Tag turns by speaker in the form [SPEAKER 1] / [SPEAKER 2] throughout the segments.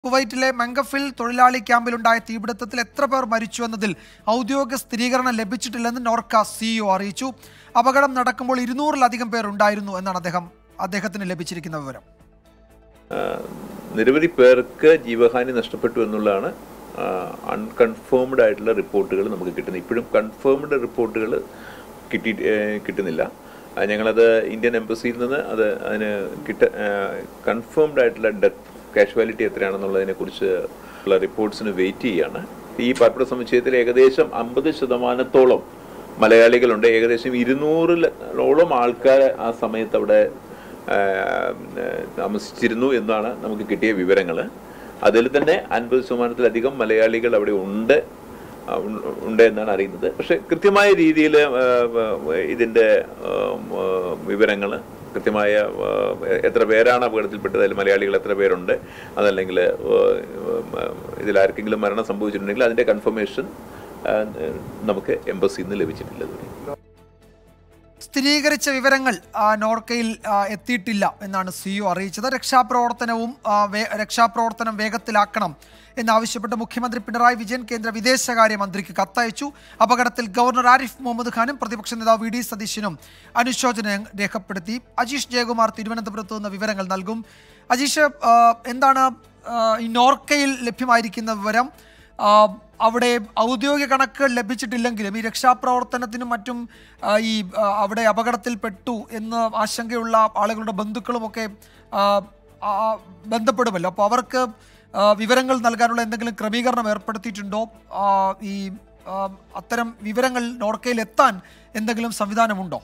[SPEAKER 1] കുവൈറ്റിലെ മംഗഫിൽ തൊഴിലാളി ക്യാമ്പിലുണ്ടായ തീപിടുത്തത്തിൽ എത്ര പേർ മരിച്ചു എന്നതിൽ ഔദ്യോഗിക സ്ഥിരീകരണം ലഭിച്ചിട്ടില്ലെന്ന് നോർക്ക സിഇഒ അറിയിച്ചു അപകടം നടക്കുമ്പോൾ ഇരുന്നൂറിലധികം പേർ ഉണ്ടായിരുന്നു എന്നാണ് അദ്ദേഹം അദ്ദേഹത്തിന് ലഭിച്ചിരിക്കുന്ന വിവരം
[SPEAKER 2] നിരവധി പേർക്ക് ജീവഹാനി നഷ്ടപ്പെട്ടു എന്നുള്ളതാണ് അൺകൺഫേംഡ് ആയിട്ടുള്ള റിപ്പോർട്ടുകൾ നമുക്ക് കിട്ടുന്നത് ഇപ്പോഴും കൺഫേംഡ് റിപ്പോർട്ടുകൾ കിട്ടി ഏഹ് കിട്ടുന്നില്ല ആ, ഞങ്ങളത് ഇന്ത്യൻ എംബസിയിൽ നിന്ന് അത് അതിന് കിട്ട കൺഫേംഡ് ആയിട്ടുള്ള ഡെത്ത് കാഷ്വാലിറ്റി എത്രയാണെന്നുള്ളതിനെ കുറിച്ച് ഉള്ള റിപ്പോർട്ട്സിന് വെയിറ്റ് ചെയ്യാണ് ഈ പാർപ്പിട സമുച്ചയത്തിൽ ഏകദേശം അമ്പത് ശതമാനത്തോളം മലയാളികളുണ്ട് ഏകദേശം ഇരുന്നൂറിലോളം ആൾക്കാർ ആ സമയത്ത് അവിടെ ആ, താമസിച്ചിരുന്നു എന്നാണ് നമുക്ക് കിട്ടിയ വിവരങ്ങൾ അതിൽ തന്നെ അൻപത് ശതമാനത്തിലധികം മലയാളികൾ അവിടെ ഉണ്ട് ആ, ഉ- ഉണ്ട് എന്നാണ് അറിയുന്നത് പക്ഷെ കൃത്യമായ രീതിയിൽ ഇതിൻ്റെ വിവരങ്ങൾ കൃത്യമായ ആ, എത്ര പേരാണ് അപകടത്തിൽപ്പെട്ടത് അതിൽ മലയാളികൾ എത്ര പേരുണ്ട് അതല്ലെങ്കിൽ ഇതിൽ ആർക്കെങ്കിലും മരണം സംഭവിച്ചിട്ടുണ്ടെങ്കിൽ അതിൻ്റെ കൺഫർമേഷൻ നമുക്ക് എംബസിയിൽ നിന്ന് ലഭിച്ചിട്ടില്ല ഇതുവരെ.
[SPEAKER 1] സ്ഥിരീകരിച്ച വിവരങ്ങൾ ആ, നോർക്കയിൽ ആ, എത്തിയിട്ടില്ല എന്നാണ് സിഇഒ അറിയിച്ചത് രക്ഷാപ്രവർത്തനവും ആ, വേ- രക്ഷാപ്രവർത്തനം വേഗത്തിലാക്കണം എന്നാവശ്യപ്പെട്ട് മുഖ്യമന്ത്രി പിണറായി വിജയൻ കേന്ദ്ര വിദേശകാര്യ മന്ത്രിക്ക് കത്തയച്ചു അപകടത്തിൽ ഗവർണർ ആരിഫ് മുഹമ്മദ് ഖാനും പ്രതിപക്ഷ നേതാവ് വി ഡി സതീശനും അനുശോചനം രേഖപ്പെടുത്തി അജീഷ് ജയകുമാർ തിരുവനന്തപുരത്ത് നിന്ന് വിവരങ്ങൾ നൽകും അജീഷ് ആ, എന്താണ് ആ, ഈ നോർക്കയിൽ ലഭ്യമായിരിക്കുന്ന വിവരം ആ, അവിടെ ഔദ്യോഗിക കണക്കുകൾ ലഭിച്ചിട്ടില്ലെങ്കിലും ഈ രക്ഷാപ്രവർത്തനത്തിനും മറ്റും ആ, ഈ ആ, അവിടെ അപകടത്തിൽപ്പെട്ടു എന്ന് ആശങ്കയുള്ള ആളുകളുടെ ബന്ധുക്കളുമൊക്കെ ആ, ആ, ബന്ധപ്പെടുമല്ലോ അപ്പോൾ അവർക്ക് ആ, വിവരങ്ങൾ നൽകാനുള്ള എന്തെങ്കിലും ക്രമീകരണം ഏർപ്പെടുത്തിയിട്ടുണ്ടോ ആ, ഈ ആ, അത്തരം വിവരങ്ങൾ നോർക്കയിൽ എത്താൻ എന്തെങ്കിലും സംവിധാനമുണ്ടോ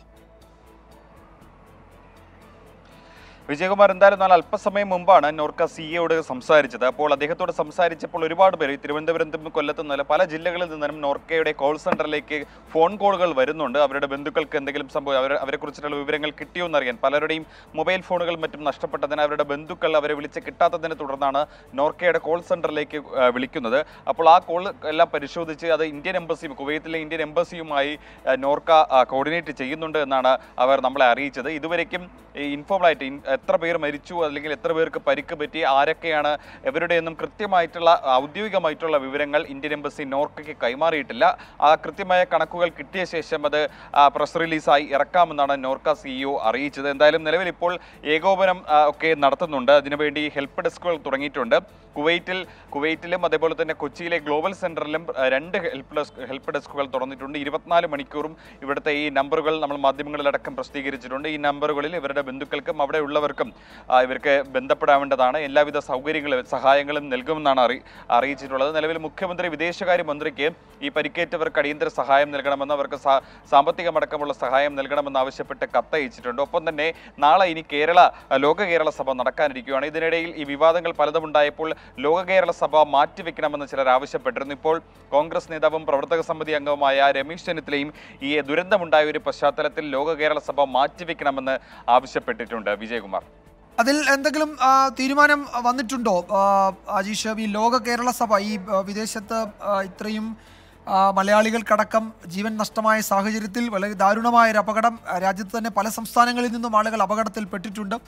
[SPEAKER 3] വിജയകുമാർ എന്തായാലും എന്നാൽ അല്പസമയം മുമ്പാണ് നോർക്ക സിഇയോട് സംസാരിച്ചത് അപ്പോൾ അദ്ദേഹത്തോട് സംസാരിച്ചപ്പോൾ ഒരുപാട് പേര് ഈ തിരുവനന്തപുരത്തും കൊല്ലത്തും നിന്നല്ല പല ജില്ലകളിൽ നിന്നും നോർക്കയുടെ കോൾ സെന്ററിലേക്ക് ഫോൺ കോളുകൾ വരുന്നുണ്ട് അവരുടെ ബന്ധുക്കൾക്ക് എന്തെങ്കിലും സംഭവം അവർ അവരെ കുറിച്ചിട്ടുള്ള വിവരങ്ങൾ കിട്ടിയോ എന്നറിയാൻ പലരുടെയും മൊബൈൽ ഫോണുകൾ മറ്റും നഷ്ടപ്പെട്ടതിന് അവരുടെ ബന്ധുക്കൾ അവരെ വിളിച്ച് കിട്ടാത്തതിനെ തുടർന്നാണ് നോർക്കയുടെ കോൾ സെന്ററിലേക്ക് ആ, വിളിക്കുന്നത് അപ്പോൾ ആ കോൾ എല്ലാം പരിശോധിച്ച് അത് ഇന്ത്യൻ എംബസിയും കുവൈത്തിലെ ഇന്ത്യൻ എംബസിയുമായി ആ, നോർക്ക ആ, കോർഡിനേറ്റ് ചെയ്യുന്നുണ്ട് എന്നാണ് അവർ നമ്മളെ അറിയിച്ചത് ഇതുവരേക്കും ഈ ഇൻഫോർമലായിട്ട് ഇൻ- എത്ര പേർ മരിച്ചു അല്ലെങ്കിൽ എത്ര പേർക്ക് പരിക്ക് പറ്റി ആരൊക്കെയാണ് ഇവരുടെയൊന്നും കൃത്യമായിട്ടുള്ള ഔദ്യോഗികമായിട്ടുള്ള വിവരങ്ങൾ ഇന്ത്യൻ എംബസി നോർക്കയ്ക്ക് കൈമാറിയിട്ടില്ല ആ കൃത്യമായ കണക്കുകൾ കിട്ടിയ ശേഷം അത് പ്രസ് റിലീസായി ഇറക്കാമെന്നാണ് നോർക്ക സിഇഒ അറിയിച്ചത് എന്തായാലും നിലവിൽ ഇപ്പോൾ ഏകോപനം ആ, ഒക്കെ നടത്തുന്നുണ്ട് അതിനുവേണ്ടി ഹെൽപ്പ് ഡെസ്കുകൾ തുടങ്ങിയിട്ടുണ്ട് കുവൈറ്റിൽ കുവൈറ്റിലും അതേപോലെ തന്നെ കൊച്ചിയിലെ ഗ്ലോബൽ സെന്ററിലും ആ, രണ്ട് ഹെൽപ്പ് ഡെസ്ക് ഹെൽപ്പ് ഡെസ്കുകൾ തുറന്നിട്ടുണ്ട് ഇരുപത്തിനാല് മണിക്കൂറും ഇവിടുത്തെ ഈ നമ്പറുകൾ നമ്മൾ മാധ്യമങ്ങളിലടക്കം പ്രസിദ്ധീകരിച്ചിട്ടുണ്ട് ഈ നമ്പറുകളിൽ ഇവരുടെ ബന്ധുക്കൾക്കും അവിടെ ഉള്ളവർക്കും ആ, ഇവർക്ക് ബന്ധപ്പെടാവേണ്ടതാണ് എല്ലാവിധ സൗകര്യങ്ങളും സഹായങ്ങളും നൽകുമെന്നാണ് അറി അറിയിച്ചിട്ടുള്ളത് നിലവിൽ മുഖ്യമന്ത്രി വിദേശകാര്യ മന്ത്രിക്ക് ഈ പരിക്കേറ്റവർക്ക് അടിയന്തര സഹായം നൽകണമെന്ന് അവർക്ക് സാ- സാമ്പത്തികമടക്കമുള്ള സഹായം നൽകണമെന്ന് ആവശ്യപ്പെട്ട് കത്തയച്ചിട്ടുണ്ട് ഒപ്പം തന്നെ നാളെ ഇനി കേരള ലോക കേരള സഭ നടക്കാനിരിക്കുകയാണ് ഇതിനിടയിൽ ഈ വിവാദങ്ങൾ പലതും ഉണ്ടായപ്പോൾ ലോക കേരള സഭ മാറ്റിവെക്കണമെന്ന് ചിലർ ആവശ്യപ്പെട്ടിരുന്നു ഇപ്പോൾ കോൺഗ്രസ് നേതാവും പ്രവർത്തക സമിതി അംഗവുമായ രമേശ് ചെന്നിത്തലയും ഈ ദുരന്തമുണ്ടായ ഒരു പശ്ചാത്തലത്തിൽ ലോക കേരള സഭ മാറ്റിവെക്കണമെന്ന് ആവശ്യപ്പെട്ടിട്ടുണ്ട് വിജയകുമാർ
[SPEAKER 1] അതിൽ എന്തെങ്കിലും ആ, തീരുമാനം വന്നിട്ടുണ്ടോ ആ, അജീഷ് ഈ ലോക കേരള സഭ ഈ ആ, വിദേശത്ത് ആ, ഇത്രയും ആ, മലയാളികൾക്കടക്കം ജീവൻ നഷ്ടമായ സാഹചര്യത്തിൽ വളരെ ദാരുണമായ ഒരു അപകടം ആ, രാജ്യത്ത് തന്നെ പല സംസ്ഥാനങ്ങളിൽ നിന്നും ആളുകൾ അപകടത്തിൽപ്പെട്ടിട്ടുണ്ട്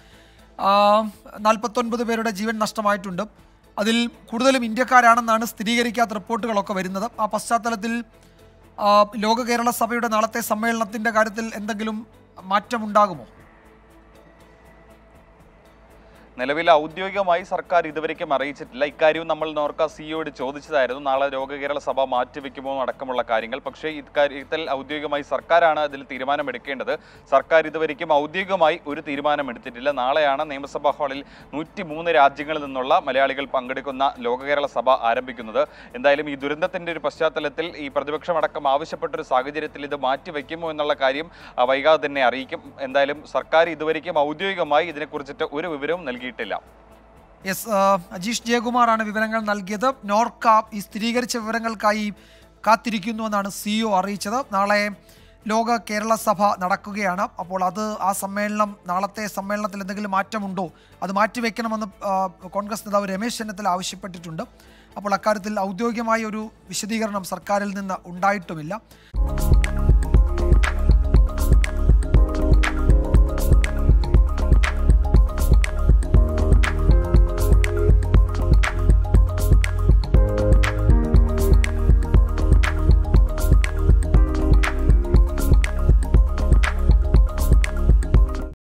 [SPEAKER 1] നാൽപ്പത്തൊൻപത് പേരുടെ ജീവൻ നഷ്ടമായിട്ടുണ്ട് അതിൽ കൂടുതലും ഇന്ത്യക്കാരാണെന്നാണ് സ്ഥിരീകരിക്കാത്ത റിപ്പോർട്ടുകളൊക്കെ വരുന്നത് ആ പശ്ചാത്തലത്തിൽ ആ, ലോക കേരള സഭയുടെ നാളത്തെ സമ്മേളനത്തിൻ്റെ കാര്യത്തിൽ എന്തെങ്കിലും മാറ്റമുണ്ടാകുമോ
[SPEAKER 3] നിലവിൽ ഔദ്യോഗികമായി സർക്കാർ ഇതുവരേക്കും അറിയിച്ചിട്ടില്ല ഇക്കാര്യവും നമ്മൾ നോർക്ക സിഇയോട് ചോദിച്ചതായിരുന്നു നാളെ ലോക കേരള സഭ മാറ്റിവെക്കുമോ അടക്കമുള്ള കാര്യങ്ങൾ പക്ഷേ ഇക്കാര്യത്തിൽ ഔദ്യോഗികമായി സർക്കാരാണ് അതിൽ തീരുമാനമെടുക്കേണ്ടത് സർക്കാർ ഇതുവരേക്കും ഔദ്യോഗികമായി ഒരു തീരുമാനം എടുത്തിട്ടില്ല നാളെയാണ് നിയമസഭാ ഹാളിൽ നൂറ്റി മൂന്ന് രാജ്യങ്ങളിൽ നിന്നുള്ള മലയാളികൾ പങ്കെടുക്കുന്ന ലോക കേരള സഭ ആരംഭിക്കുന്നത് എന്തായാലും ഈ ദുരന്തത്തിന്റെ ഒരു പശ്ചാത്തലത്തിൽ ഈ പ്രതിപക്ഷമടക്കം ആവശ്യപ്പെട്ട ഒരു സാഹചര്യത്തിൽ ഇത് മാറ്റിവെക്കുമോ എന്നുള്ള കാര്യം ആ, വൈകാതെ തന്നെ അറിയിക്കും എന്തായാലും സർക്കാർ ഇതുവരേക്കും ഔദ്യോഗികമായി ഇതിനെക്കുറിച്ചിട്ട് ഒരു വിവരവും നൽകിയിട്ടില്ല
[SPEAKER 1] യെസ് ആ, അജീഷ് ജയകുമാറാണ് വിവരങ്ങൾ നൽകിയത് നോർക്ക ഈ സ്ഥിരീകരിച്ച വിവരങ്ങൾക്കായി കാത്തിരിക്കുന്നുവെന്നാണ് സിഇഒ അറിയിച്ചത് നാളെ ലോക കേരള സഭ നടക്കുകയാണ് അപ്പോൾ അത് ആ സമ്മേളനം നാളത്തെ സമ്മേളനത്തിൽ എന്തെങ്കിലും മാറ്റമുണ്ടോ അത് മാറ്റിവെക്കണമെന്ന് ആ, കോൺഗ്രസ് നേതാവ് രമേശ് ചെന്നിത്തല ആവശ്യപ്പെട്ടിട്ടുണ്ട് അപ്പോൾ അക്കാര്യത്തിൽ ഔദ്യോഗികമായ ഒരു വിശദീകരണം സർക്കാരിൽ നിന്ന് ഉണ്ടായിട്ടുമില്ല